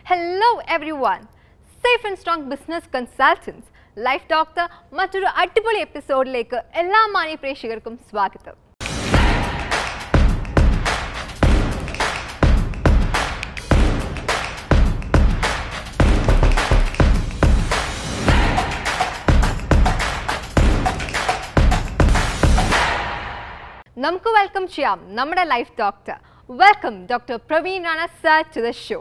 Hello everyone safe and strong business consultants life doctor മറ്റൊരു അടിപൊളി എപ്പിസോഡിലേക്ക് എല്ലാ മാന്യ പ്രേക്ഷകർക്കും സ്വാഗതം നമുക്ക് വെൽക്കം ചെയ്യാം നമ്മുടെ life doctor welcome doctor Praveen Rana sir to the show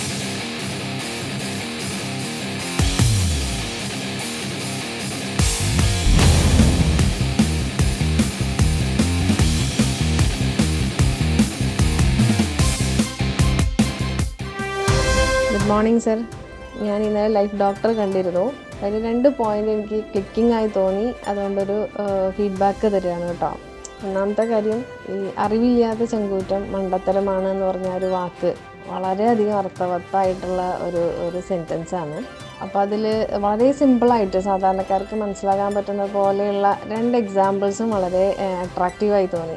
good morning sir ഞാൻ ഇന്നലെ ലൈഫ് ഡോക്ടർ കണ്ടിരുന്നു അതിൽ രണ്ട് പോയിന്റ് എനിക്ക് ക്ലിക്കിംഗ് ആയി തോന്നി അതുകൊണ്ടൊരു ഫീഡ്ബാക്ക് തരികയാണ് കേട്ടോ ഒന്നാമത്തെ കാര്യം ഈ അറിവില്ലാത്ത ചെങ്കൂറ്റം മണ്ടത്തരമാണ് എന്ന് പറഞ്ഞ ഒരു വാക്ക് വളരെയധികം അർത്ഥവത്തായിട്ടുള്ള ഒരു ഒരു സെൻറ്റൻസ് ആണ് അപ്പോൾ അതിൽ വളരെ സിമ്പിളായിട്ട് സാധാരണക്കാർക്ക് മനസ്സിലാക്കാൻ പറ്റുന്ന പോലെയുള്ള രണ്ട് എക്സാമ്പിൾസും വളരെ അട്രാക്റ്റീവായി തോന്നി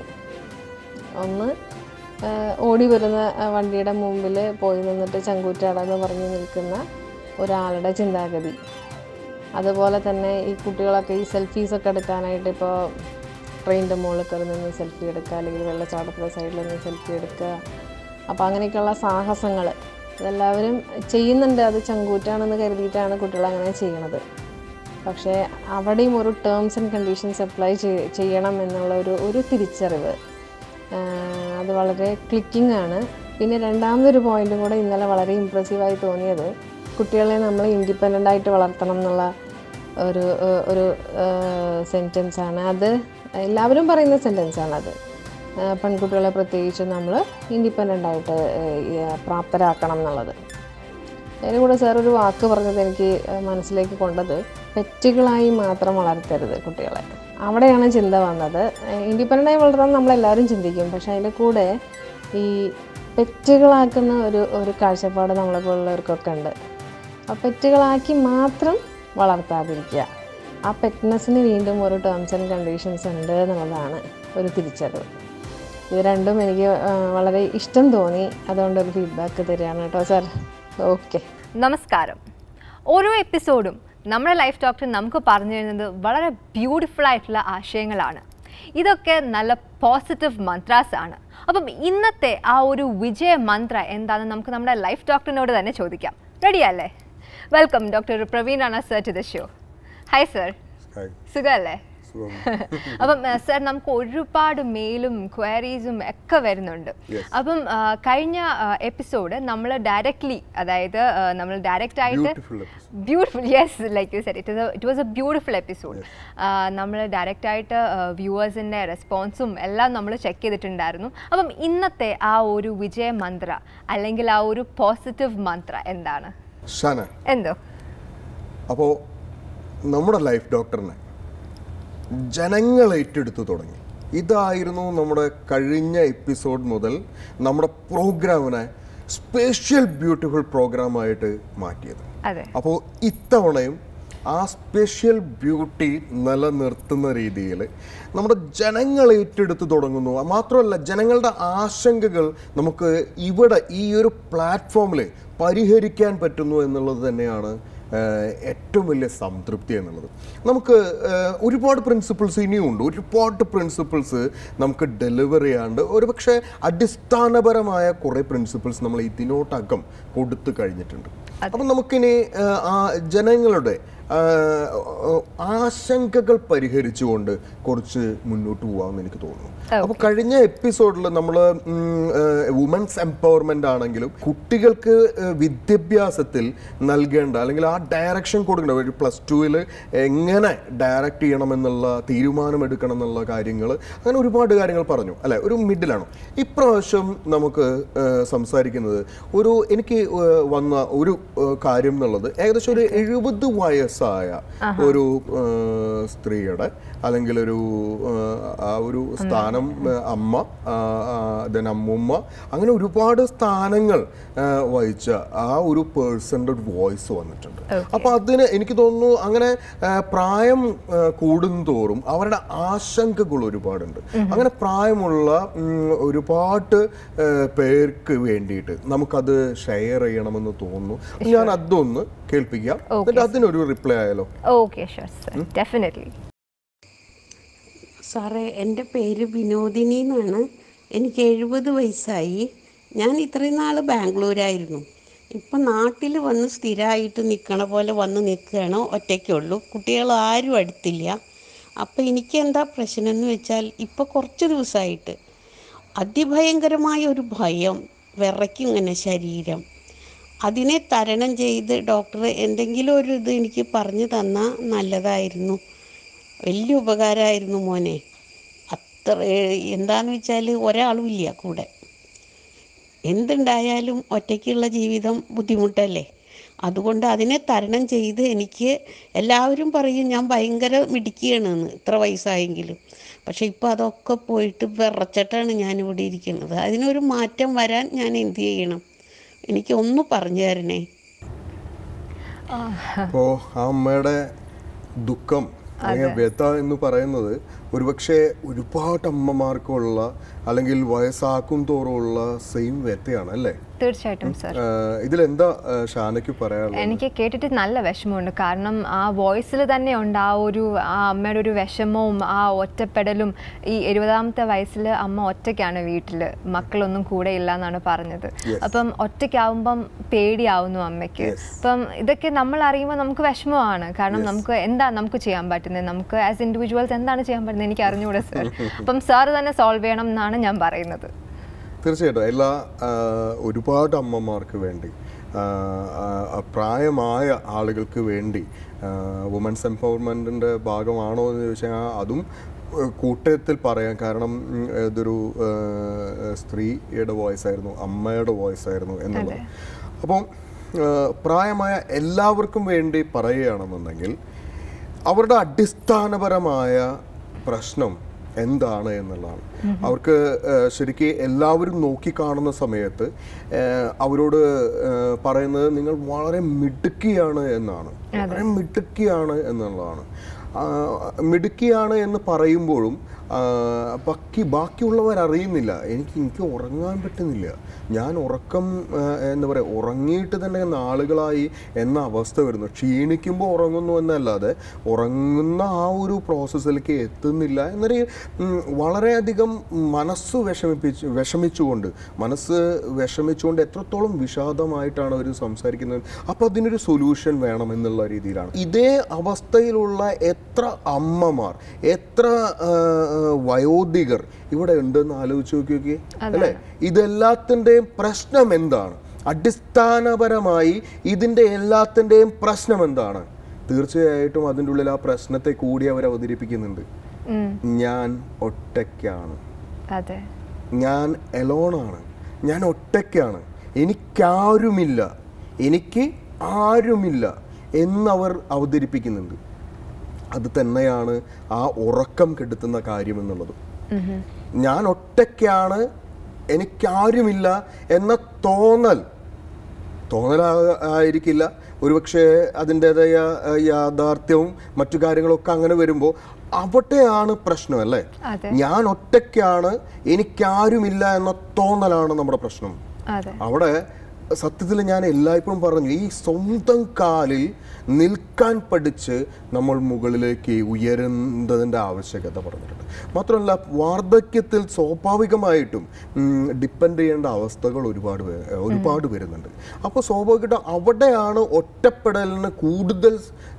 ഒന്ന് ആ, ഓടി വരുന്ന ആ, വണ്ടിയുടെ മുമ്പിൽ പോയി നിന്നിട്ട് ചങ്കൂറ്റാടെന്ന് പറഞ്ഞു നിൽക്കുന്ന ഒരാളുടെ ചിന്താഗതി അതുപോലെ തന്നെ ഈ കുട്ടികളൊക്കെ ഈ സെൽഫീസൊക്കെ എടുക്കാനായിട്ട് ഇപ്പോൾ ട്രെയിനിൻ്റെ മുകളിൽ കയറി നിന്ന് സെൽഫി എടുക്കുക അല്ലെങ്കിൽ വെള്ളച്ചാട്ടത്തിൻ്റെ സൈഡിൽ നിന്ന് സെൽഫി എടുക്കുക അപ്പോൾ അങ്ങനെയൊക്കെയുള്ള സാഹസങ്ങൾ ഇതെല്ലാവരും ചെയ്യുന്നുണ്ട് അത് ചങ്കൂറ്റാണെന്ന് കരുതിയിട്ടാണ് കുട്ടികൾ അങ്ങനെ ചെയ്യണത് പക്ഷേ അവിടെയും ഒരു ടേംസ് ആൻഡ് കണ്ടീഷൻസ് അപ്ലൈ ചെയ്യണം എന്നുള്ള ഒരു ഒരു തിരിച്ചറിവ് ആഹ് അത് വളരെ ക്ലിക്കിംഗ് ആണ് പിന്നെ രണ്ടാമതൊരു പോയിന്റും കൂടെ ഇന്നലെ വളരെ ഇമ്പ്രസീവായി തോന്നിയത് കുട്ടികളെ നമ്മൾ ഇൻഡിപെൻഡൻ്റ് ആയിട്ട് വളർത്തണം എന്നുള്ള ഒരു ഏഹ് ഒരു സെൻറ്റൻസ് ആണ് അത് എല്ലാവരും പറയുന്ന സെൻറ്റൻസ് ആണത് ആഹ് പെൺകുട്ടികളെ പ്രത്യേകിച്ച് നമ്മൾ ഇൻഡിപെൻഡൻ്റ് ആയിട്ട് ഏഹ് പ്രാപ്തരാക്കണം എന്നുള്ളത് അതിന് കൂടെ സാർ ഒരു വാക്ക് പറഞ്ഞത് എനിക്ക് ഏഹ് മനസ്സിലേക്ക് കൊണ്ടത് പെറ്റുകളായി മാത്രം വളർത്തരുത് കുട്ടികളെ അവിടെയാണ് ചിന്ത വന്നത് ഇൻഡിപെൻഡൻ്റ് ആയി വളർത്താൻ നമ്മളെല്ലാവരും ചിന്തിക്കും പക്ഷെ അതിൻ്റെ കൂടെ ഈ പെറ്റുകളാക്കുന്ന ഒരു ഒരു കാഴ്ചപ്പാട് നമ്മളെ പോലുള്ളവർക്കൊക്കെ ഉണ്ട് ആ പെറ്റുകളാക്കി മാത്രം വളർത്താതിരിക്കുക ആ പെറ്റ്നെസ്സിന് വീണ്ടും ഒരു ടേംസ് ആൻഡ് കണ്ടീഷൻസ് ഉണ്ട് എന്നുള്ളതാണ് ഒരു തിരിച്ചറിവ് ഇത് രണ്ടും എനിക്ക് ആ, വളരെ ഇഷ്ടം തോന്നി അതുകൊണ്ട് ഒരു ഫീഡ്ബാക്ക് തരികയാണ് കേട്ടോ സാർ ഓക്കെ നമസ്കാരം ഓരോ എപ്പിസോഡും നമ്മുടെ ലൈഫ് ഡോക്ടർ നമുക്ക് പറഞ്ഞു തരുന്നത് വളരെ ബ്യൂട്ടിഫുൾ ആയിട്ടുള്ള ആശയങ്ങളാണ് ഇതൊക്കെ നല്ല പോസിറ്റീവ് മന്ത്രാസ് ആണ് അപ്പം ഇന്നത്തെ ആ ഒരു വിജയ മന്ത്ര എന്താണെന്ന് നമുക്ക് നമ്മുടെ ലൈഫ് ഡോക്ടറിനോട് തന്നെ ചോദിക്കാം റെഡി അല്ലേ welcome doctor Praveen Rana sir to the show hi sir hi സുഖമല്ലേ സുഖം അപ്പം സർ നമുക്ക് ഒരുപാട് മെയിലും ക്വയറീസും ഒക്കെ വരുന്നുണ്ട് Yes. അപ്പം ആ, കഴിഞ്ഞ എപ്പിസോഡ് നമ്മൾ ഡയറക്ട്ലി അതായത് നമ്മൾ ഡയറക്റ്റ് ആയിട്ട് Beautiful episode. Beautiful yes like you set it it was a beautiful episode നമ്മൾ ഡയറക്റ്റ് ആയിട്ട് വ്യൂവേഴ്സിൻ്റെ റെസ്പോൺസും എല്ലാം നമ്മൾ ചെക്ക് ചെയ്തിട്ടുണ്ടായിരുന്നു അപ്പം ഇന്നത്തെ ആ ഒരു വിജയ മന്ത്ര അല്ലെങ്കിൽ ആ ഒരു പോസിറ്റീവ് മന്ത്ര എന്താണ് ഷാന എന്തോ അപ്പോൾ നമ്മുടെ ലൈഫ് ഡോക്ടറിനെ ജനങ്ങൾ ഏറ്റെടുത്തു തുടങ്ങി ഇതായിരുന്നു നമ്മുടെ കഴിഞ്ഞ എപ്പിസോഡ് മുതൽ നമ്മുടെ പ്രോഗ്രാമിനെ സ്പെഷ്യൽ ബ്യൂട്ടിഫുൾ പ്രോഗ്രാമായിട്ട് മാറ്റിയത് അതെ അപ്പോൾ ഇത്തവണയും ആ സ്പെഷ്യൽ ബ്യൂട്ടി നിലനിർത്തുന്ന രീതിയിൽ നമ്മുടെ ജനങ്ങൾ ഏറ്റെടുത്ത് തുടങ്ങുന്നു മാത്രമല്ല ജനങ്ങളുടെ ആശങ്കകൾ നമുക്ക് ഇവിടെ ഈ ഒരു പ്ലാറ്റ്ഫോമിൽ പരിഹരിക്കാൻ പറ്റുന്നു എന്നുള്ളത് തന്നെയാണ് ഏഹ്, ഏറ്റവും വലിയ സംതൃപ്തി എന്നുള്ളത് നമുക്ക് ഏഹ്, ഒരുപാട് പ്രിൻസിപ്പിൾസ് ഇനിയുണ്ട് ഒരുപാട് പ്രിൻസിപ്പിൾസ് നമുക്ക് ഡെലിവർ ചെയ്യാണ്ട് ഒരുപക്ഷെ അടിസ്ഥാനപരമായ കുറേ പ്രിൻസിപ്പിൾസ് നമ്മൾ ഇതിനോട്ടകം കൊടുത്തു കഴിഞ്ഞിട്ടുണ്ട് അപ്പം നമുക്കിനി ഏഹ്, ആ ജനങ്ങളുടെ ആഹ്, ആശങ്കകൾ പരിഹരിച്ചുകൊണ്ട് കുറച്ച് മുന്നോട്ട് പോകാമെന്ന് എനിക്ക് തോന്നുന്നു അപ്പോൾ കഴിഞ്ഞ എപ്പിസോഡിൽ നമ്മൾ വുമൻസ് എംപവർമെന്റ് ആണെങ്കിലും കുട്ടികൾക്ക് ഏഹ്, വിദ്യാഭ്യാസത്തിൽ നൽകേണ്ട അല്ലെങ്കിൽ ആ ഡയറക്ഷൻ കൊടുക്കേണ്ട ഒരു പ്ലസ് ടുവിൽ എങ്ങനെ ഡയറക്റ്റ് ചെയ്യണം എന്നുള്ള തീരുമാനമെടുക്കണം എന്നുള്ള കാര്യങ്ങൾ അങ്ങനെ ഒരുപാട് കാര്യങ്ങൾ പറഞ്ഞു അല്ലെ ഒരു മിഡിലാണ് ഇപ്രാവശ്യം നമുക്ക് ഏഹ്, സംസാരിക്കുന്നത് ഒരു എനിക്ക് ഏഹ്, വന്ന ഒരു ഏഹ്, കാര്യം എന്നുള്ളത് ഏകദേശം ഒരു എഴുപത് വയസ്സായ ഒരു ഏഹ്, സ്ത്രീയുടെ അല്ലെങ്കിൽ ഒരു ഏഹ്, ആ ഒരു സ്ഥാനം ഏഹ്, അമ്മ ദെൻ അമ്മുമ്മ അങ്ങനെ ഒരുപാട് സ്ഥാനങ്ങൾ ഏഹ്, വഹിച്ച ആ ഒരു പേഴ്സന്റെ ഒരു വോയിസ് വന്നിട്ടുണ്ട് അപ്പൊ അതിന് എനിക്ക് തോന്നുന്നു അങ്ങനെ ഏഹ്, പ്രായം ഏഹ്, കൂടുന്തോറും അവരുടെ ആശങ്കകൾ ഒരുപാടുണ്ട് അങ്ങനെ പ്രായമുള്ള ഉം, ഒരുപാട് ഏഹ്, പേർക്ക് വേണ്ടിയിട്ട് നമുക്കത് ഷെയർ ചെയ്യണമെന്ന് തോന്നുന്നു ഞാൻ അതൊന്ന് കേൾപ്പിക്കാം എന്നിട്ട് അതിനൊരു റിപ്ലൈ ആയാലോ ഓക്കെ ഷുവർ സർ ഡെഫിനറ്റ്ലി സാറേ എൻ്റെ പേര് വിനോദിനി എന്നാണ് എനിക്ക് എഴുപത് വയസ്സായി ഞാൻ ഇത്രയും നാൾ ബാംഗ്ലൂരായിരുന്നു ഇപ്പം നാട്ടിൽ വന്ന് സ്ഥിരമായിട്ട് നിൽക്കണ പോലെ വന്ന് നിൽക്കുകയാണ് ഒറ്റയ്ക്കുള്ളൂ കുട്ടികൾ ആരും അടുത്തില്ല അപ്പം എനിക്ക് എന്താ പ്രശ്നം എന്ന് വെച്ചാൽ ഇപ്പോൾ കുറച്ച് ദിവസമായിട്ട് അതിഭയങ്കരമായ ഒരു ഭയം വിറയ്ക്കും ഇങ്ങനെ ശരീരം അതിനെ തരണം ചെയ്ത് ഡോക്ടർ എന്തെങ്കിലും ഒരു ഇത് എനിക്ക് പറഞ്ഞു തന്നാൽ നല്ലതായിരുന്നു വലിയ ഉപകാരമായിരുന്നു മോനെ അത്ര എന്താന്ന് വെച്ചാൽ ഒരാളും ഇല്ല കൂടെ എന്തുണ്ടായാലും ഒറ്റയ്ക്കുള്ള ജീവിതം ബുദ്ധിമുട്ടല്ലേ അതുകൊണ്ട് അതിനെ തരണം ചെയ്ത് എനിക്ക് എല്ലാവരും പറയും ഞാൻ ഭയങ്കര മിടുക്കിയാണെന്ന് ഇത്ര വയസ്സായെങ്കിലും പക്ഷെ ഇപ്പോൾ അതൊക്കെ പോയിട്ട് വിറച്ചിട്ടാണ് ഞാൻ ഇവിടെ ഇരിക്കുന്നത് അതിനൊരു മാറ്റം വരാൻ ഞാൻ എന്ത് ചെയ്യണം എനിക്ക് ഒന്ന് പറഞ്ഞു തരണേ അപ്പോ ആ അമ്മയുടെ ദുഃഖം അല്ലെങ്കിൽ വ്യത എന്ന് പറയുന്നത് ഒരുപക്ഷെ ഒരുപാട് അമ്മമാർക്കുള്ള അല്ലെങ്കിൽ വയസ്സാക്കും തോറുമുള്ള സെയിം വ്യതയാണ് അല്ലേ തീർച്ചയായിട്ടും സർ ആഹ് ഇതിലെന്താ ആഹ് ഷാനയ്ക്ക് പറയാനുള്ളത് എനിക്ക് കേട്ടിട്ട് നല്ല വിഷമമുണ്ട് കാരണം ആ വോയിസിൽ തന്നെ ഉണ്ട് ആ ഒരു ആ അമ്മയുടെ ഒരു വിഷമവും ആ ഒറ്റപ്പെടലും ഈ എഴുപതാമത്തെ വയസ്സിൽ അമ്മ ഒറ്റയ്ക്കാണ് വീട്ടിൽ മക്കളൊന്നും കൂടെ ഇല്ല എന്നാണ് പറഞ്ഞത് അപ്പം ഒറ്റയ്ക്കാവുമ്പം പേടിയാവുന്നു അമ്മയ്ക്ക് അപ്പം ഇതൊക്കെ നമ്മൾ അറിയുമ്പോൾ നമുക്ക് വിഷമമാണ് കാരണം നമുക്ക് എന്താ നമുക്ക് ചെയ്യാൻ പറ്റുന്നത് നമുക്ക് ആസ് ഇൻഡിവിജ്വൽസ് എന്താണ് ചെയ്യാൻ പറ്റുന്നത് എനിക്ക് അറിഞ്ഞുകൂടെ സർ അപ്പം സാർ തന്നെ സോൾവ് ചെയ്യണം എന്നാണ് ഞാൻ പറയുന്നത് തീർച്ചയായിട്ടും എല്ലാ ആ, ഒരുപാട് അമ്മമാർക്ക് വേണ്ടി ആ, ആ, പ്രായമായ ആളുകൾക്ക് വേണ്ടി വുമൻസ് എംപവർമെൻറ്റിൻ്റെ ഭാഗമാണോ എന്ന് ചോദിച്ചാൽ അതും ഏഹ്, കൂട്ടത്തിൽ പറയാം കാരണം ഉം, ഇതൊരു ഏഹ്, സ്ത്രീയുടെ വോയിസ് ആയിരുന്നു അമ്മയുടെ വോയിസ് ആയിരുന്നു എന്നുള്ളത് അപ്പം ഏഹ്, പ്രായമായ എല്ലാവർക്കും വേണ്ടി പറയുകയാണെന്നുണ്ടെങ്കിൽ അവരുടെ അടിസ്ഥാനപരമായ പ്രശ്നം എന്താണ് എന്നുള്ളതാണ് അവർക്ക് ഏഹ്, ശരിക്ക് എല്ലാവരും നോക്കിക്കാണുന്ന സമയത്ത് ഏഹ്, അവരോട് ഏഹ്, പറയുന്നത് നിങ്ങൾ വളരെ മിടുക്കിയാണ് എന്നാണ് വളരെ മിടുക്കിയാണ് എന്നുള്ളതാണ് ആ, മിടുക്കിയാണ് എന്ന് പറയുമ്പോഴും ആ, ബാക്കി ബാക്കിയുള്ളവർ അറിയുന്നില്ല എനിക്ക് എനിക്ക് ഉറങ്ങാൻ പറ്റുന്നില്ല ഞാൻ ഉറക്കം ആ, എന്താ പറയുക ഉറങ്ങിയിട്ട് തന്നെ നാളുകളായി എന്ന അവസ്ഥ വരുന്നു ക്ഷീണിക്കുമ്പോൾ ഉറങ്ങുന്നു എന്നല്ലാതെ ഉറങ്ങുന്ന ആ ഒരു പ്രോസസ്സിലേക്ക് എത്തുന്നില്ല എന്നൊരു ഉം, വളരെയധികം മനസ്സ് വിഷമിപ്പിച്ച് വിഷമിച്ചുകൊണ്ട് മനസ്സ് വിഷമിച്ചുകൊണ്ട് എത്രത്തോളം വിഷാദമായിട്ടാണ് അവർ സംസാരിക്കുന്നത് അപ്പോൾ അതിനൊരു സൊല്യൂഷൻ വേണം എന്നുള്ള രീതിയിലാണ് ഇതേ അവസ്ഥയിലുള്ള എത്ര അമ്മമാർ എത്ര ആ, ആ, വയോധികർ ഇവിടെ ഉണ്ടെന്ന് ആലോചിച്ച് നോക്കി നോക്കി അല്ലേ ഇതെല്ലാത്തിൻ്റെയും പ്രശ്നം എന്താണ് അടിസ്ഥാനപരമായി ഇതിൻ്റെ എല്ലാത്തിൻ്റെയും പ്രശ്നം എന്താണ് തീർച്ചയായിട്ടും അതിൻ്റെ ഉള്ളിൽ ആ പ്രശ്നത്തെ കൂടി അവർ അവതരിപ്പിക്കുന്നുണ്ട് ഉം, ഞാൻ ഒറ്റയ്ക്കാണ് അതെ ഞാൻ എലോണാണ് ഞാൻ ഒറ്റയ്ക്കാണ് എനിക്കാരുമില്ല എനിക്ക് ആരുമില്ല എന്നവർ അവതരിപ്പിക്കുന്നുണ്ട് അത് തന്നെയാണ് ആ ഉറക്കം കെടുത്തുന്ന കാര്യം എന്നുള്ളത് ഞാൻ ഒറ്റയ്ക്കാണ് എനിക്കാരുമില്ല എന്ന തോന്നൽ തോന്നലാ ആയിരിക്കില്ല ഒരുപക്ഷെ അതിൻ്റെതായ ഏഹ്, യാഥാർത്ഥ്യവും മറ്റു കാര്യങ്ങളൊക്കെ അങ്ങനെ വരുമ്പോൾ അവിടെയാണ് പ്രശ്നം അല്ലേ അതെ ഞാൻ ഒറ്റയ്ക്കാണ് എനിക്കാരുമില്ല എന്ന തോന്നലാണ് നമ്മുടെ പ്രശ്നം അതെ അവിടെ സത്യത്തിൽ ഞാൻ എല്ലായ്പ്പോഴും പറഞ്ഞു ഈ സ്വന്തം കാലിൽ നിൽക്കാൻ പഠിച്ച് നമ്മൾ മുകളിലേക്ക് ഉയരുന്നതിൻ്റെ ആവശ്യകത പറഞ്ഞിട്ടുണ്ട് മാത്രമല്ല വാർദ്ധക്യത്തിൽ സ്വാഭാവികമായിട്ടും ഡിപ്പെൻഡ് ചെയ്യേണ്ട അവസ്ഥകൾ ഒരുപാട് വേ- ഒരുപാട് വരുന്നുണ്ട് അപ്പോൾ സ്വാഭാവികമായിട്ടും അവിടെയാണ് ഒറ്റപ്പെടലിന് കൂടുതൽ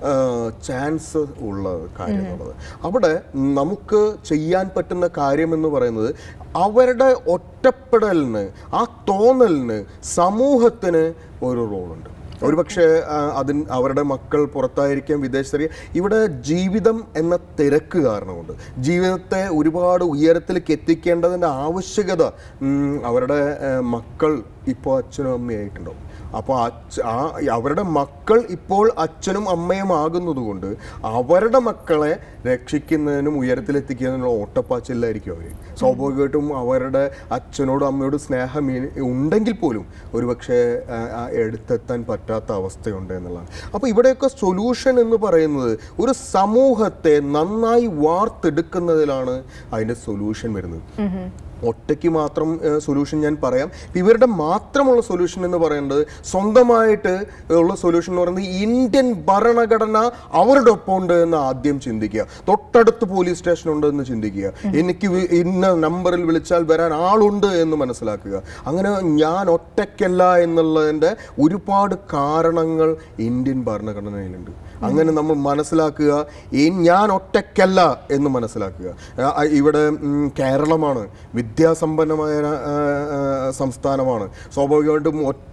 ചാൻസ് ഉള്ള കാര്യം എന്നുള്ളത് അവിടെ നമുക്ക് ചെയ്യാൻ പറ്റുന്ന കാര്യം എന്ന് പറയുന്നത് അവരുടെ ഒറ്റപ്പെടലിന് ആ തോന്നലിന് സമൂഹത്തിന് ഒരു റോളുണ്ട് ഒരുപക്ഷെ ആ, അതിന് അവരുടെ മക്കൾ പുറത്തായിരിക്കാം വിദേശത്തറിയാം ഇവിടെ ജീവിതം എന്ന തിരക്ക് കാരണമുണ്ട് ജീവിതത്തെ ഒരുപാട് ഉയരത്തിലേക്ക് എത്തിക്കേണ്ടതിൻ്റെ ആവശ്യകത ഉം, അവരുടെ ആ, മക്കൾ ഇപ്പോൾ അച്ഛനും അമ്മയായിട്ടുണ്ടാവും അപ്പോൾ അച്ഛ ആ അവരുടെ മക്കൾ ഇപ്പോൾ അച്ഛനും അമ്മയും ആകുന്നതുകൊണ്ട് അവരുടെ മക്കളെ രക്ഷിക്കുന്നതിനും ഉയരത്തിലെത്തിക്കുന്നതിനുള്ള ഓട്ടപ്പാച്ചിലായിരിക്കും അവർ സ്വാഭാവികമായിട്ടും അവരുടെ അച്ഛനോടും അമ്മയോടും സ്നേഹം ഇ- ഉണ്ടെങ്കിൽ പോലും ഒരുപക്ഷെ ആ, ആ, എടുത്തെത്താൻ പറ്റാത്ത അവസ്ഥയുണ്ട് എന്നുള്ളതാണ് അപ്പോൾ ഇവിടെയൊക്കെ സൊല്യൂഷൻ എന്ന് പറയുന്നത് ഒരു സമൂഹത്തെ നന്നായി വാർത്തെടുക്കുന്നതിലാണ് അതിൻ്റെ സൊല്യൂഷൻ വരുന്നത് ഒറ്റയ്ക്ക് മാത്രം സൊല്യൂഷൻ ഞാൻ പറയാം ഇപ്പം ഇവരുടെ മാത്രമുള്ള സൊല്യൂഷൻ എന്ന് പറയുന്നത് സ്വന്തമായിട്ട് ഉള്ള സൊല്യൂഷൻ എന്ന് പറയുന്നത് ഇന്ത്യൻ ഭരണഘടന അവരുടെ ഒപ്പം ഉണ്ട് എന്ന് ആദ്യം ചിന്തിക്കുക തൊട്ടടുത്ത് പോലീസ് സ്റ്റേഷൻ ഉണ്ട് എന്ന് ചിന്തിക്കുക എനിക്ക് വി- ഇന്ന നമ്പറിൽ വിളിച്ചാൽ വരാൻ ആളുണ്ട് എന്ന് മനസ്സിലാക്കുക അങ്ങനെ ഞാൻ ഒറ്റയ്ക്കല്ല എന്നുള്ളതിൻ്റെ ഒരുപാട് കാരണങ്ങൾ ഇന്ത്യൻ ഭരണഘടനയിലുണ്ട് അങ്ങനെ നമ്മൾ മനസ്സിലാക്കുക ഈ ഞാൻ ഒറ്റയ്ക്കല്ല എന്ന് മനസ്സിലാക്കുക ആ, ആ, ഇവിടെ ഉം, കേരളമാണ് വിദ്യാസമ്പന്നമായ ആ, ആ, സംസ്ഥാനമാണ് സ്വാഭാവികമായിട്ടും ഒറ്റ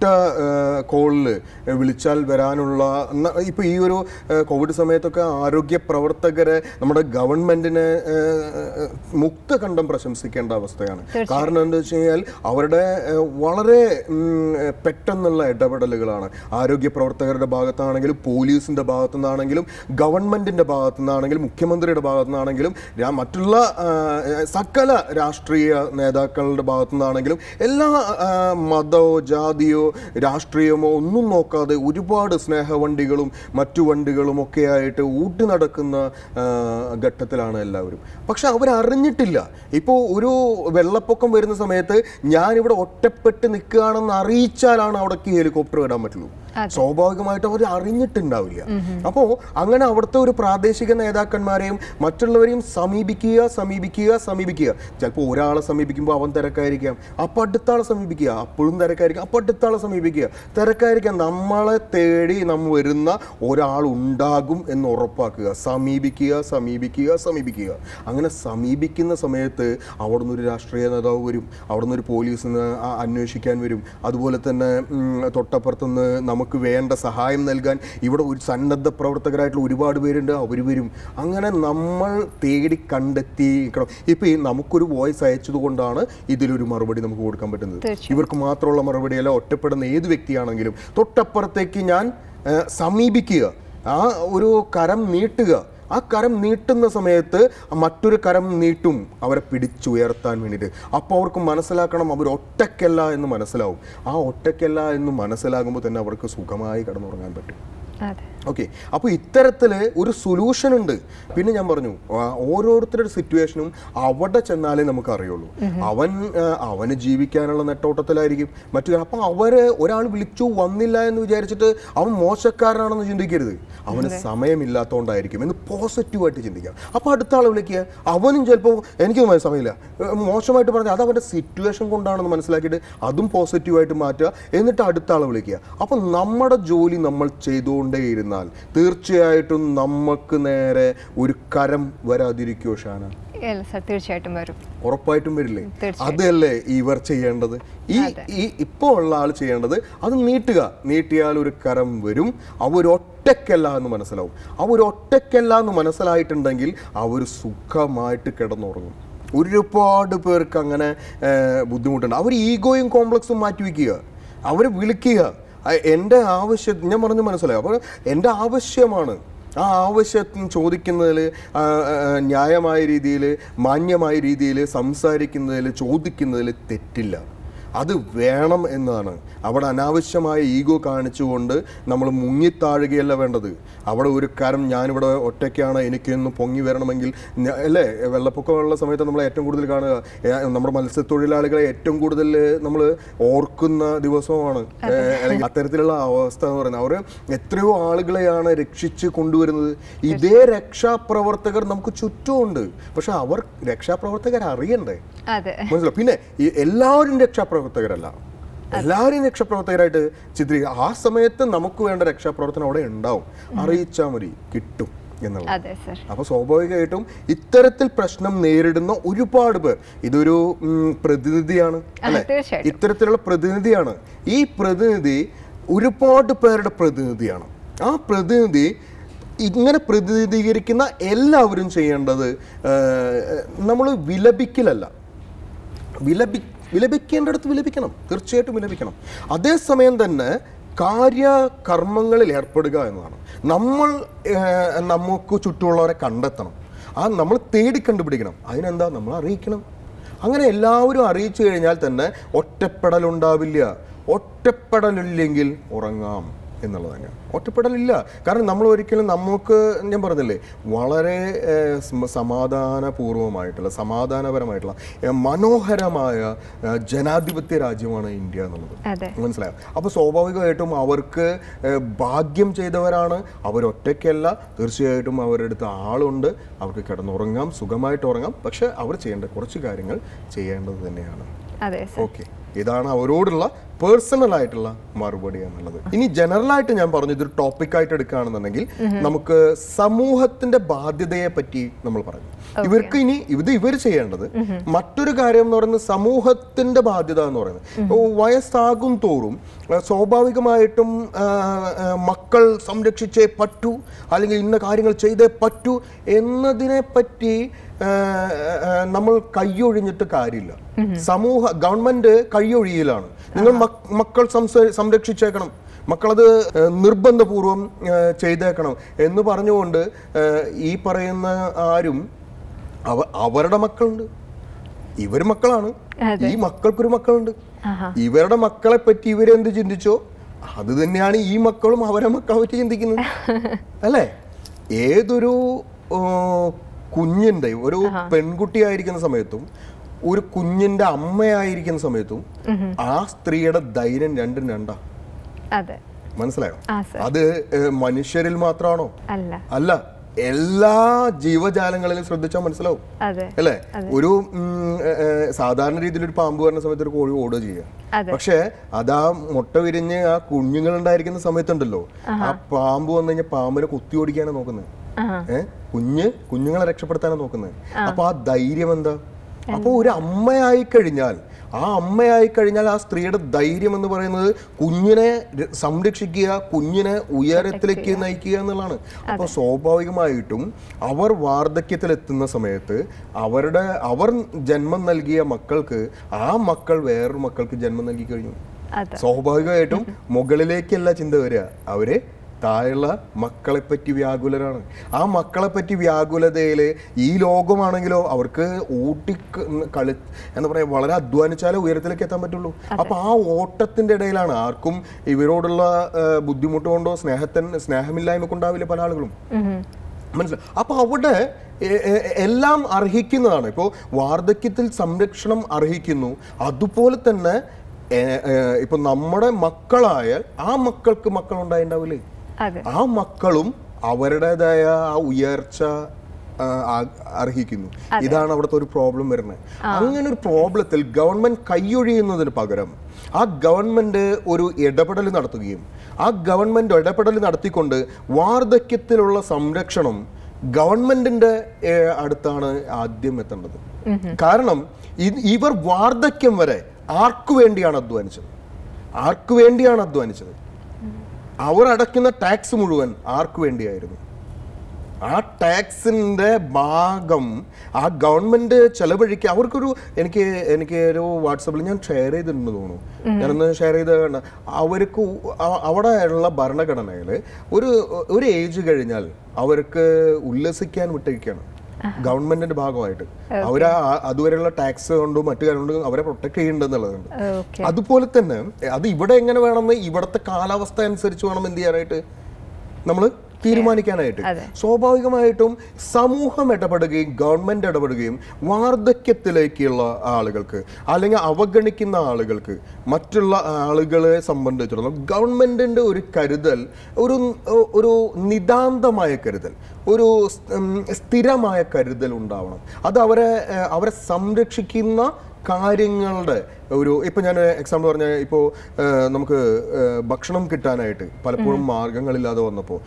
കോളിൽ വിളിച്ചാൽ വരാനുള്ള ന- ഇപ്പൊ ഈ ഒരു ആ, കോവിഡ് സമയത്തൊക്കെ ആരോഗ്യ പ്രവർത്തകരെ നമ്മുടെ ഗവൺമെന്റിനെ ആ, ആ, മുക്തകണ്ഠം പ്രശംസിക്കേണ്ട അവസ്ഥയാണ് കാരണം എന്താ വെച്ച് കഴിഞ്ഞാൽ അവരുടെ ആ, വളരെ ഉം, പെട്ടെന്നുള്ള ഇടപെടലുകളാണ് ആരോഗ്യ പ്രവർത്തകരുടെ ഭാഗത്താണെങ്കിലും പോലീസിന്റെ ഭാഗത്തു നിന്നാണെങ്കിലും ഗവൺമെന്റിന്റെ ഭാഗത്തു നിന്നാണെങ്കിലും മുഖ്യമന്ത്രിയുടെ ഭാഗത്തു നിന്നാണെങ്കിലും രാ- മറ്റുള്ള ആ, സകല രാഷ്ട്രീയ നേതാക്കളുടെ ഭാഗത്തു നിന്നാണെങ്കിലും എല്ലാ ആ, മതമോ ജാതിയോ രാഷ്ട്രീയമോ ഒന്നും നോക്കാതെ ഒരുപാട് സ്നേഹവണ്ടികളും മറ്റു വണ്ടികളും ഒക്കെ ആയിട്ട് ഊട്ടി നടക്കുന്ന ആ, ഘട്ടത്തിലാണ് എല്ലാവരും പക്ഷെ അവരറിഞ്ഞിട്ടില്ല ഇപ്പോൾ ഒരു വെള്ളപ്പൊക്കം വരുന്ന സമയത്ത് ഞാനിവിടെ ഒറ്റപ്പെട്ട് നിൽക്കുകയാണെന്ന് അറിയിച്ചാലാണ് അവിടേക്ക് ഹെലികോപ്റ്റർ ഇടാൻ പറ്റുള്ളൂ സ്വാഭാവികമായിട്ടും അവർ അറിഞ്ഞിട്ടുണ്ടാവില്ല അപ്പോൾ അങ്ങനെ അവിടുത്തെ ഒരു പ്രാദേശിക നേതാക്കന്മാരെയും മറ്റുള്ളവരെയും സമീപിക്കുക സമീപിക്കുക സമീപിക്കുക ചിലപ്പോൾ ഒരാളെ സമീപിക്കുമ്പോൾ അവൻ തിരക്കായിരിക്കാം അപ്പോൾ അടുത്ത ആളെ സമീപിക്കുക അപ്പോഴും തിരക്കായിരിക്കും അപ്പോൾ അടുത്ത ആളെ സമീപിക്കുക തിരക്കായിരിക്കാം നമ്മളെ തേടി നമ്മൾ വരുന്ന ഒരാൾ ഉണ്ടാകും എന്ന് ഉറപ്പാക്കുക സമീപിക്കുക സമീപിക്കുക സമീപിക്കുക അങ്ങനെ സമീപിക്കുന്ന സമയത്ത് അവിടുന്ന് ഒരു രാഷ്ട്രീയ നേതാവ് വരും അവിടുന്ന് ഒരു പോലീസിന് ആ- അന്വേഷിക്കാൻ വരും അതുപോലെ തന്നെ ഉം, തൊട്ടപ്പുറത്തുനിന്ന് നമുക്ക് വേണ്ട സഹായം നൽകാൻ ഇവിടെ ഒരു സന്നദ്ധ പ്രവർത്തകരായിട്ടുള്ള ഒരുപാട് പേരുണ്ട് അവർ വരും അങ്ങനെ നമ്മൾ തേടി കണ്ടെത്തി ഇപ്പം ഈ നമുക്കൊരു വോയിസ് അയച്ചത് കൊണ്ടാണ് ഇതിലൊരു മറുപടി നമുക്ക് കൊടുക്കാൻ പറ്റുന്നത് തീർച്ചയായും. ഇവർക്ക് മാത്രമുള്ള മറുപടിയല്ല ഒറ്റപ്പെടുന്ന ഏത് വ്യക്തിയാണെങ്കിലും തൊട്ടപ്പുറത്തേക്ക് ഞാൻ ആ, സമീപിക്കുക ആ ഒരു കരം നീട്ടുക ആ കരം നീട്ടുന്ന സമയത്ത് മറ്റൊരു കരം നീട്ടും അവരെ പിടിച്ചുയർത്താൻ വേണ്ടിയിട്ട് അപ്പോൾ അവർക്ക് മനസ്സിലാക്കണം അവർ ഒറ്റയ്ക്കല്ല എന്ന് മനസ്സിലാവും ആ ഒറ്റയ്ക്കല്ല എന്ന് മനസ്സിലാകുമ്പോൾ തന്നെ അവർക്ക് സുഖമായി കിടന്നുറങ്ങാൻ പറ്റും അതെ ഓക്കെ അപ്പോൾ ഇത്തരത്തിൽ ഒരു സൊല്യൂഷൻ ഉണ്ട് പിന്നെ ഞാൻ പറഞ്ഞു ആ, ഓരോരുത്തരുടെ സിറ്റുവേഷനും അവിടെ ചെന്നാലേ നമുക്ക് അറിയുള്ളൂ അവൻ ആ, അവന് ജീവിക്കാനുള്ള നെട്ടോട്ടത്തിലായിരിക്കും മറ്റു അപ്പം അവര് ഒരാൾ വിളിച്ചു വന്നില്ല എന്ന് വിചാരിച്ചിട്ട് അവൻ മോശക്കാരനാണെന്ന് ചിന്തിക്കരുത് അവന് സമയമില്ലാത്തതുകൊണ്ടായിരിക്കും എന്ന് പോസിറ്റീവായിട്ട് ചിന്തിക്കാം അപ്പോൾ അടുത്ത ആളെ വിളിക്കുക അവനും ചിലപ്പോൾ എനിക്കൊന്നും സമയമില്ല ഏ, മോശമായിട്ട് പറഞ്ഞാൽ അത് അവൻ്റെ സിറ്റുവേഷൻ കൊണ്ടാണെന്ന് മനസ്സിലാക്കിയിട്ട് അതും പോസിറ്റീവായിട്ട് മാറ്റുക എന്നിട്ട് അടുത്ത ആളെ വിളിക്കുക അപ്പം നമ്മുടെ ജോലി നമ്മൾ ചെയ്തുകൊണ്ടേയിരുന്നാൽ തീർച്ചയായിട്ടും നമുക്ക് നേരെ ഒരു കരം വരാതിരിക്കുമോ ഷാന ഇല്ല സർ തീർച്ചയായിട്ടും വരും ഉറപ്പായിട്ടും വരില്ലേ തീർച്ചയായും. അതല്ലേ ഇവർ ചെയ്യേണ്ടത് ഈ ഈ ഇപ്പോൾ ഉള്ള ആൾ ചെയ്യേണ്ടത് അത് നീട്ടുക നീട്ടിയാൽ ഒരു കരം വരും അവർ ഒറ്റയ്ക്കല്ല എന്ന് മനസ്സിലാവും അവർ ഒറ്റയ്ക്കല്ല എന്ന് മനസ്സിലായിട്ടുണ്ടെങ്കിൽ അവർ സുഖമായിട്ട് കിടന്നുറങ്ങും ഒരുപാട് പേർക്ക് അങ്ങനെ ഏഹ്, ബുദ്ധിമുട്ടുണ്ട് അവർ ഈഗോയും കോംപ്ലക്സും മാറ്റിവെക്കുക അവർ വിളിക്കുക അ- എൻ്റെ ആവശ്യം ഞാൻ പറഞ്ഞു മനസ്സിലായി അപ്പോൾ എൻ്റെ ആവശ്യമാണ് ആ ആവശ്യത്തിന് ചോദിക്കുന്നതിൽ ന്യായമായ രീതിയിൽ മാന്യമായ രീതിയിൽ സംസാരിക്കുന്നതിൽ ചോദിക്കുന്നതിൽ തെറ്റില്ല അത് വേണം എന്നാണ് അവിടെ അനാവശ്യമായ ഈഗോ കാണിച്ചുകൊണ്ട് നമ്മൾ മുങ്ങിത്താഴുകയല്ല വേണ്ടത് അവിടെ ഒരു കാര്യം ഞാനിവിടെ ഒറ്റയ്ക്കാണ് എനിക്കൊന്ന് പൊങ്ങി വരണമെങ്കിൽ ഞ- അല്ലേ വെള്ളപ്പൊക്കമുള്ള സമയത്ത് നമ്മൾ ഏറ്റവും കൂടുതൽ കാണുക ഏ, നമ്മുടെ മത്സ്യത്തൊഴിലാളികളെ ഏറ്റവും കൂടുതൽ നമ്മൾ ഓർക്കുന്ന ദിവസമാണ് ഏ, അല്ലെങ്കിൽ അത്തരത്തിലുള്ള അവസ്ഥ എന്ന് പറയുന്നത് അവർ എത്രയോ ആളുകളെയാണ് രക്ഷിച്ച് കൊണ്ടുവരുന്നത് ഇതേ രക്ഷാപ്രവർത്തകർ നമുക്ക് ചുറ്റുമുണ്ട് പക്ഷെ അവർ രക്ഷാപ്രവർത്തകർ അറിയണ്ടേ അതെ മനസ്സിലാവും പിന്നെ ഈ എല്ലാവരും രക്ഷാപ്രവർത്തകരല്ല എല്ലാവരും രക്ഷാപ്രവർത്തകരായിട്ട് ചിത്രീകരിക്കുക ആ സമയത്ത് നമുക്ക് വേണ്ട രക്ഷാപ്രവർത്തനം അവിടെ ഉണ്ടാവും അറിയിച്ചാൽ മതി കിട്ടും എന്നുള്ളത് അതെ സർ അപ്പോൾ സ്വാഭാവികമായിട്ടും ഇത്തരത്തിൽ പ്രശ്നം നേരിടുന്ന ഒരുപാട് പേർ ഇതൊരു ഉം, പ്രതിനിധിയാണ് അല്ലെ തീർച്ചയായിട്ടും. ഇത്തരത്തിലുള്ള പ്രതിനിധിയാണ് ഈ പ്രതിനിധി ഒരുപാട് പേരുടെ പ്രതിനിധിയാണ് ആ പ്രതിനിധി ഇങ്ങനെ പ്രതിനിധീകരിക്കുന്ന എല്ലാവരും ചെയ്യേണ്ടത് നമ്മൾ വിലപിക്കലല്ല വിലപി വിലപിക്കേണ്ടടുത്ത് വിലപിക്കണം തീർച്ചയായിട്ടും വിലപിക്കണം അതേസമയം തന്നെ കാര്യകർമ്മങ്ങളിൽ ഏർപ്പെടുക എന്നതാണ് നമ്മൾ ഏഹ്, നമുക്ക് ചുറ്റുമുള്ളവരെ കണ്ടെത്തണം ആ നമ്മൾ തേടി കണ്ടുപിടിക്കണം അതിനെന്താ നമ്മൾ അറിയിക്കണം അങ്ങനെ എല്ലാവരും അറിയിച്ചു കഴിഞ്ഞാൽ തന്നെ ഒറ്റപ്പെടലുണ്ടാവില്ല ഒറ്റപ്പെടലില്ലെങ്കിൽ ഉറങ്ങാം എന്നുള്ളത് തന്നെയാണ് ഒറ്റപ്പെടലില്ല കാരണം നമ്മൾ ഒരിക്കലും നമുക്ക് ഞാൻ പറഞ്ഞില്ലേ വളരെ ഏഹ്, സമ- സമാധാനപൂർവമായിട്ടുള്ള സമാധാനപരമായിട്ടുള്ള ഏഹ്, മനോഹരമായ ഏഹ്, ജനാധിപത്യ രാജ്യമാണ് ഇന്ത്യ എന്നുള്ളത് അതെ മനസ്സിലായോ അപ്പോൾ സ്വാഭാവികമായിട്ടും അവർക്ക് ഏഹ്, ഭാഗ്യം ചെയ്തവരാണ് അവരൊറ്റയ്ക്കല്ല തീർച്ചയായിട്ടും അവരുടെ അടുത്ത് ആളുണ്ട് അവർക്ക് കിടന്നുറങ്ങാം സുഖമായിട്ട് ഉറങ്ങാം പക്ഷെ അവർ ചെയ്യേണ്ട കുറച്ച് കാര്യങ്ങൾ ചെയ്യേണ്ടത് തന്നെയാണ് അതെ സർ ഓക്കെ ഇതാണ് അവരോടുള്ള പേഴ്സണൽ ആയിട്ടുള്ള മറുപടി എന്നുള്ളത് ഇനി ജനറൽ ആയിട്ട് ഞാൻ പറഞ്ഞു ഇതൊരു ടോപ്പിക് ആയിട്ട് എടുക്കുകയാണെന്നുണ്ടെങ്കിൽ നമുക്ക് സമൂഹത്തിന്റെ ബാധ്യതയെ പറ്റി നമ്മൾ പറഞ്ഞു ഇവർക്ക് ഇനി ഇത് ഇവർ ചെയ്യേണ്ടത് മറ്റൊരു കാര്യം എന്ന് പറയുന്നത് സമൂഹത്തിന്റെ ബാധ്യത എന്ന് പറയുന്നത് ഇപ്പൊ വയസ്സാകും തോറും ആ, സ്വാഭാവികമായിട്ടും ആ, ആ, മക്കൾ സംരക്ഷിച്ചേ പറ്റൂ അല്ലെങ്കിൽ ഇന്ന കാര്യങ്ങൾ ചെയ്തേ പറ്റൂ എന്നതിനെ പറ്റി ആ, ആ, നമ്മൾ കൈയൊഴിഞ്ഞിട്ട് കാര്യമില്ല സമൂഹ ഗവൺമെന്റ് കൈയൊഴിയലാണ് നിങ്ങൾ മക്- മക്കൾ സംസ- സംരക്ഷിച്ചേക്കണം മക്കളത് ആ, നിർബന്ധപൂർവം ആ, ചെയ്തേക്കണം എന്ന് പറഞ്ഞുകൊണ്ട് ആ, ഈ പറയുന്ന ആരും അവ അവരുടെ മക്കളുണ്ട് ഇവർ മക്കളാണ് ഈ മക്കൾക്കൊരു മക്കളുണ്ട് ആഹാ. ഇവരുടെ മക്കളെ പറ്റി ഇവരെന്ത് ചിന്തിച്ചോ അത് തന്നെയാണ് ഈ മക്കളും അവരെ മക്കളെ പറ്റി ചിന്തിക്കുന്നത് അല്ലേ ഏതൊരു ആ, കുഞ്ഞിന്റെ ഒരു പെൺകുട്ടിയായിരിക്കുന്ന സമയത്തും ഒരു കുഞ്ഞിന്റെ അമ്മയായിരിക്കുന്ന സമയത്തും ആ സ്ത്രീയുടെ ധൈര്യം രണ്ടും രണ്ടാ അതെ മനസ്സിലായോ ആ സർ അത് ഏ, മനുഷ്യരിൽ മാത്രമാണോ അല്ല അല്ല എല്ലാ ജീവജാലങ്ങളിലും ശ്രദ്ധിച്ചാൽ മനസ്സിലാവും അതെ അല്ലേ ഒരു ഉം, ഏ, ഏ, സാധാരണ രീതിയിൽ ഒരു പാമ്പ് വരുന്ന സമയത്ത് ഒരു കോഴി ഓടുക ചെയ്യുക അതെ. പക്ഷേ അതാ മുട്ട വിരിഞ്ഞ് ആ കുഞ്ഞുങ്ങൾ ഉണ്ടായിരിക്കുന്ന സമയത്തുണ്ടല്ലോ ആ പാമ്പ് വന്നു കഴിഞ്ഞാൽ പാമ്പിനെ കുത്തി ഓടിക്കാനാണ് നോക്കുന്നത് ആഹാ. ഏ കുഞ്ഞ് കുഞ്ഞുങ്ങളെ രക്ഷപ്പെടുത്താനാണ് നോക്കുന്നത് അപ്പൊ ആ ധൈര്യം എന്താ അപ്പൊ ഒരു അമ്മയായി കഴിഞ്ഞാൽ ആ അമ്മയായി കഴിഞ്ഞാൽ ആ സ്ത്രീയുടെ ധൈര്യം എന്ന് പറയുന്നത് കുഞ്ഞിനെ ര- സംരക്ഷിക്കുക കുഞ്ഞിനെ ഉയരത്തിലേക്ക് നയിക്കുക എന്നുള്ളതാണ് അപ്പോൾ സ്വാഭാവികമായിട്ടും അവർ വാർദ്ധക്യത്തിലെത്തുന്ന സമയത്ത് അവരുടെ അവർ ജന്മം നൽകിയ മക്കൾക്ക് ആ മക്കൾ വേറൊരു മക്കൾക്ക് ജന്മം നൽകി കഴിഞ്ഞു അതെ സ്വാഭാവികമായിട്ടും മുകളിലേക്കല്ല ചിന്ത വരിക അവര് താഴെയുള്ള മക്കളെ പറ്റി വ്യാകുലരാണ് ആ മക്കളെ പറ്റി വ്യാകുലതയില് ഈ ലോകമാണെങ്കിലോ അവർക്ക് ഊട്ടി ക- കളി എന്താ പറയാ വളരെ അധ്വാനിച്ചാലേ ഉയരത്തിലേക്ക് എത്താൻ പറ്റുള്ളൂ അപ്പൊ ആ ഓട്ടത്തിന്റെ ഇടയിലാണ് ആർക്കും ഇവരോടുള്ള ആ, ബുദ്ധിമുട്ട് കൊണ്ടോ സ്നേഹത്തിന് സ്നേഹമില്ലായ്മ കൊണ്ടാവില്ല പല ആളുകളും മനസ്സിലായി അപ്പൊ അവിടെ എ- എ- എല്ലാം അർഹിക്കുന്നതാണ് ഇപ്പോൾ വാർദ്ധക്യത്തിൽ സംരക്ഷണം അർഹിക്കുന്നു അതുപോലെ തന്നെ എ- എ, ഇപ്പൊ നമ്മുടെ മക്കളായാൽ ആ മക്കൾക്ക് മക്കൾ ഉണ്ടായിണ്ടാവില്ലേ അതെ ആ മക്കളും അവരുടേതായ ആ ഉയർച്ച ആ, ആ- അർഹിക്കുന്നു ഇതാണ് അവിടുത്തെ ഒരു പ്രോബ്ലം വരുന്നത് അങ്ങനെ ഒരു പ്രോബ്ലത്തിൽ ഗവൺമെന്റ് കൈയൊഴിയുന്നതിന് പകരം ആ ഗവൺമെന്റ് ഒരു ഇടപെടൽ നടത്തുകയും ആ ഗവൺമെന്റ് ഇടപെടൽ നടത്തിക്കൊണ്ട് വാർദ്ധക്യത്തിലുള്ള സംരക്ഷണം ഗവൺമെന്റിന്റെ ഏ, അടുത്താണ് ആദ്യം എത്തേണ്ടത് കാരണം ഇ- ഇവർ വാർദ്ധക്യം വരെ ആർക്കു വേണ്ടിയാണ് അധ്വാനിച്ചത് ആർക്കു വേണ്ടിയാണ് അധ്വാനിച്ചത് അവർ അടയ്ക്കുന്ന ടാക്സ് മുഴുവൻ ആർക്കു വേണ്ടിയായിരുന്നു ആ ടാക്സിന്റെ ഭാഗം ആ ഗവൺമെന്റ് ചെലവഴിക്കുക അവർക്കൊരു എനിക്ക് എനിക്ക് ഒരു വാട്സപ്പിൽ ഞാൻ ഷെയർ ചെയ്തിട്ടുണ്ട് തോന്നുന്നു ഞാനൊന്ന് ഷെയർ ചെയ്ത് കണ്ട അവർക്ക് ഉ- അ- അവിടെ ഉള്ള ഭരണഘടനയിൽ ഒരു ഒരു ഏജ് കഴിഞ്ഞാൽ അവർക്ക് ഉല്ലസിക്കാൻ വിട്ടിരിക്കുകയാണ് ഗവൺമെന്റിന്റെ ഭാഗമായിട്ട് അവർ അതുവരെയുള്ള ടാക്സ് കൊണ്ടും മറ്റു കാര്യം കൊണ്ടും അവരെ പ്രൊട്ടക്ട് ചെയ്യുന്നുണ്ടെന്നുള്ളതുണ്ട് ഓക്കെ അതുപോലെ തന്നെ അത് ഇവിടെ എങ്ങനെ വേണമെന്ന് ഇവിടുത്തെ കാലാവസ്ഥ അനുസരിച്ച് വേണം എന്ത് ചെയ്യാനായിട്ട് നമ്മൾ തീരുമാനിക്കാനായിട്ട് അതെ. സ്വാഭാവികമായിട്ടും സമൂഹം ഇടപെടുകയും ഗവൺമെന്റ് ഇടപെടുകയും വാർദ്ധക്യത്തിലേക്കുള്ള ആളുകൾക്ക് അല്ലെങ്കിൽ അവഗണിക്കുന്ന ആളുകൾക്ക് മറ്റുള്ള ആളുകളെ സംബന്ധിച്ചിടത്തോളം ഗവൺമെന്റിന്റെ ഒരു കരുതൽ ഒരു ഒരു നിതാന്തമായ കരുതൽ ഒരു സ്- ഉം, സ്ഥിരമായ കരുതൽ ഉണ്ടാവണം അത് അവരെ ഏഹ്, അവരെ സംരക്ഷിക്കുന്ന കാര്യങ്ങളുടെ ഒരു ഇപ്പൊ ഞാൻ എക്സാമ്പിൾ പറഞ്ഞ ഇപ്പോൾ നമുക്ക് ഏഹ്, ഭക്ഷണം കിട്ടാനായിട്ട് പലപ്പോഴും മാർഗങ്ങളില്ലാതെ വന്നപ്പോൾ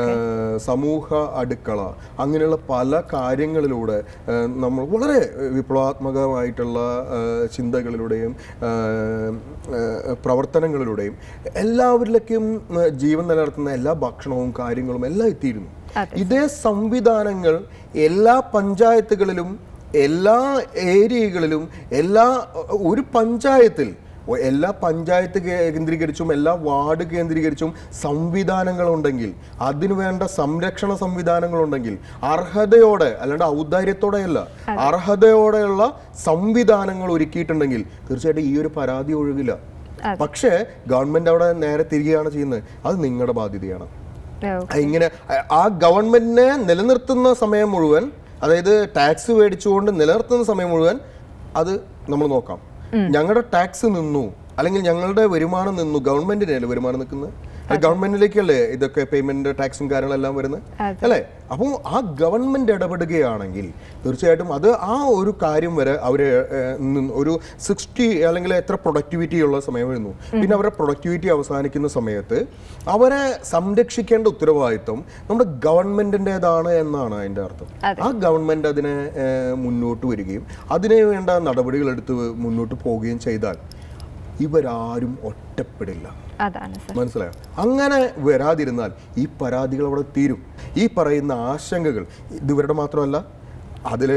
സമൂഹ അടുക്കള അങ്ങനെയുള്ള പല കാര്യങ്ങളിലൂടെ ഏഹ്, നമ്മൾ വളരെ വിപ്ലവാത്മകമായിട്ടുള്ള ഏഹ്, ചിന്തകളിലൂടെയും ഏഹ്, ഏഹ്, പ്രവർത്തനങ്ങളിലൂടെയും എല്ലാവരിലേക്കും ഏഹ്, ജീവൻ നിലനിർത്തുന്ന എല്ലാ ഭക്ഷണവും കാര്യങ്ങളും എല്ലാം എത്തിയിരുന്നു അതെ. ഇതേ സംവിധാനങ്ങൾ എല്ലാ പഞ്ചായത്തുകളിലും എല്ലാ ഏരിയകളിലും എല്ലാ ഒരു പഞ്ചായത്തിൽ ഒ- എല്ലാ പഞ്ചായത്ത് കേന്ദ്രീകരിച്ചും എല്ലാ വാർഡ് കേന്ദ്രീകരിച്ചും സംവിധാനങ്ങളുണ്ടെങ്കിൽ അതിനു വേണ്ട സംരക്ഷണ സംവിധാനങ്ങളുണ്ടെങ്കിൽ അർഹതയോടെ അല്ലാണ്ട് ഔദാര്യത്തോടെയല്ല അർഹതയോടെയുള്ള സംവിധാനങ്ങൾ ഒരുക്കിയിട്ടുണ്ടെങ്കിൽ തീർച്ചയായിട്ടും ഈ ഒരു പരാതി ഒഴുകില്ല പക്ഷേ ഗവൺമെന്റ് അവിടെ നേരെ തിരികെയാണ് ചെയ്യുന്നത് അത് നിങ്ങളുടെ ബാധ്യതയാണ് ഓക്കെ ഇങ്ങനെ അ- ആ ഗവൺമെന്റിനെ നിലനിർത്തുന്ന സമയം മുഴുവൻ അതായത് ടാക്സ് മേടിച്ചുകൊണ്ട് നിലനിർത്തുന്ന സമയം മുഴുവൻ അത് നമ്മൾ നോക്കാം ഞങ്ങളുടെ ടാക്സ് നിന്നു അല്ലെങ്കിൽ ഞങ്ങളുടെ വരുമാനം നിന്നു ഗവൺമെന്റിനല്ലേ വരുമാനം നിൽക്കുന്നത് അത് ഗവൺമെന്റിലേക്കല്ലേ ഇതൊക്കെ പേയ്മെന്റ് ടാക്സും കാര്യങ്ങളെല്ലാം വരുന്നത് അല്ലേ അപ്പോൾ ആ ഗവൺമെന്റ് ഇടപെടുകയാണെങ്കിൽ തീർച്ചയായിട്ടും അത് ആ ഒരു കാര്യം വരെ അവര് ഏഹ്, നിന്ന് ഒരു സിക്സ്റ്റി അല്ലെങ്കിൽ എത്ര പ്രൊഡക്ടിവിറ്റി ഉള്ള സമയം വരുന്നു പിന്നെ അവരുടെ പ്രൊഡക്ടിവിറ്റി അവസാനിക്കുന്ന സമയത്ത് അവരെ സംരക്ഷിക്കേണ്ട ഉത്തരവാദിത്വം നമ്മുടെ ഗവൺമെന്റിൻ്റെതാണ് എന്നാണ് അതിന്റെ അർത്ഥം ആ ഗവൺമെന്റ് അതിനെ ഏഹ്, മുന്നോട്ട് വരികയും അതിന് വേണ്ട നടപടികൾ എടുത്ത് മുന്നോട്ട് പോവുകയും ചെയ്താൽ ഇവരാരും ഒറ്റപ്പെടില്ല അതാണ് സർ മനസ്സിലായോ അങ്ങനെ വരാതിരുന്നാൽ ഈ പരാതികൾ അവിടെ തീരും ഈ പറയുന്ന ആശങ്കകൾ ഇത് ഇവരുടെ മാത്രമല്ല അതിൽ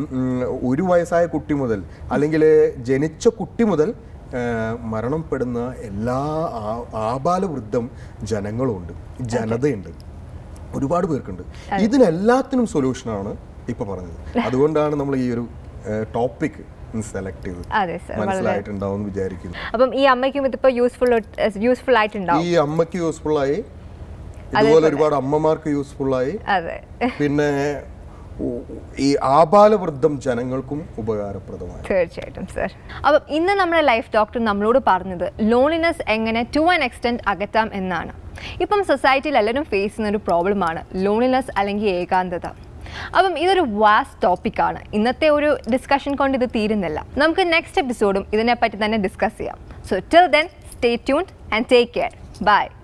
ഒരു വയസ്സായ കുട്ടി മുതൽ അല്ലെങ്കിൽ ജനിച്ച കുട്ടി മുതൽ ആ, മരണപ്പെടുന്ന എല്ലാ ആ- ആബാലവൃദ്ധം ജനങ്ങളുണ്ട് ജനതയുണ്ട് ഒരുപാട് പേർക്കുണ്ട് ഇതിനെല്ലാത്തിനും സൊല്യൂഷനാണ് ഇപ്പൊ പറഞ്ഞത് അതുകൊണ്ടാണ് നമ്മൾ ഈ ഒരു ടോപ്പിക് സെലക്ട് ചെയ്തത് അതെ സർ വളരെ മനസ്സിലായിട്ടുണ്ടാവും എന്ന് വിചാരിക്കുന്നു അപ്പം ഈ അമ്മയ്ക്കും ഇതിപ്പോൾ യൂസ്ഫുൾ യൂസ്ഫുൾ ആയിട്ടുണ്ടാവും ഈ അമ്മയ്ക്ക് യൂസ്ഫുൾ ആയി ഇതുപോലെ ഒരുപാട് അമ്മമാർക്ക് യൂസ്ഫുൾ ആയി അതെ പിന്നെ ഉ- ഈ ആബാലവൃദ്ധം ജനങ്ങൾക്കും ഉപകാരപ്രദമായി തീർച്ചയായിട്ടും സർ അപ്പം ഇന്ന് നമ്മുടെ ലൈഫ് ഡോക്ടർ നമ്മളോട് പറഞ്ഞത് ലോൺലിനെസ് എങ്ങനെ ടു ആൻ എക്സ്റ്റെൻറ്റ് അകറ്റാം എന്നാണ് ഇപ്പം സൊസൈറ്റിയിൽ എല്ലാവരും ഫേസ് ചെയ്യുന്ന ഒരു പ്രോബ്ലമാണ് ലോൺലിനെസ് അല്ലെങ്കിൽ ഏകാന്തത അപ്പം ഇതൊരു വാസ്റ്റ് ടോപ്പിക്കാണ് ഇന്നത്തെ ഒരു ഡിസ്കഷൻ കൊണ്ട് ഇത് തീരുന്നില്ല നമുക്ക് നെക്സ്റ്റ് എപ്പിസോഡും ഇതിനെപ്പറ്റി തന്നെ ഡിസ്കസ് ചെയ്യാം so till then stay tuned and take care by